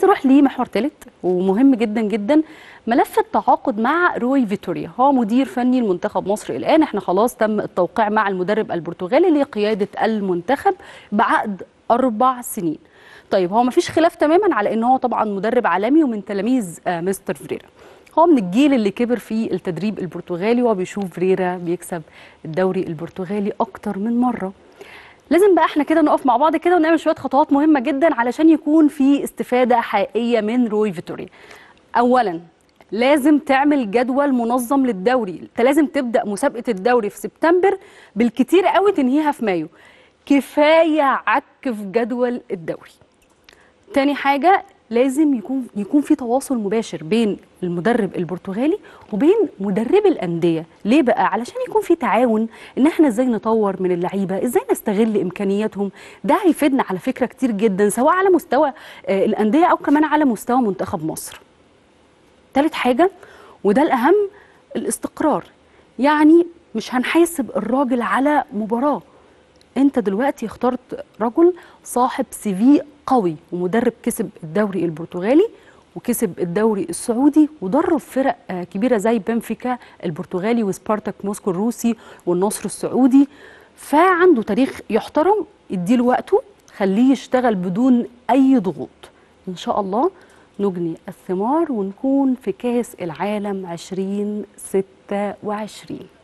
عايزه اروح لمحور ثالث ومهم جدا جدا ملف التعاقد مع روي فيتوريا هو مدير فني لمنتخب مصر الان احنا خلاص تم التوقيع مع المدرب البرتغالي لقياده المنتخب بعقد اربع سنين طيب هو مفيش خلاف تماما على ان هو طبعا مدرب عالمي ومن تلاميذ آه، مستر فريرا هو من الجيل اللي كبر في التدريب البرتغالي وبيشوف فريرا بيكسب الدوري البرتغالي اكتر من مره لازم بقى احنا كده نقف مع بعض كده ونعمل شويه خطوات مهمه جدا علشان يكون في استفاده حقيقيه من روي فيتوريا اولا لازم تعمل جدول منظم للدوري انت لازم تبدا مسابقه الدوري في سبتمبر بالكتير قوي تنهيها في مايو كفايه عك في جدول الدوري تاني حاجة لازم يكون يكون في تواصل مباشر بين المدرب البرتغالي وبين مدربي الأندية ليه بقى علشان يكون في تعاون ان احنا ازاي نطور من اللعيبة ازاي نستغل امكانياتهم ده هيفيدنا على فكرة كتير جدا سواء على مستوى آه، الأندية او كمان على مستوى منتخب مصر تالت حاجة وده الأهم الاستقرار يعني مش هنحاسب الراجل على مباراة انت دلوقتي اخترت رجل صاحب سي في قوي ومدرب كسب الدوري البرتغالي وكسب الدوري السعودي ودرب فرق آه، كبيره زي بنفيكا البرتغالي وسبارتاك موسكو الروسي والنصر السعودي فعنده تاريخ يحترم اديله وقته خليه يشتغل بدون اي ضغوط ان شاء الله نجني الثمار ونكون في كاس العالم 2026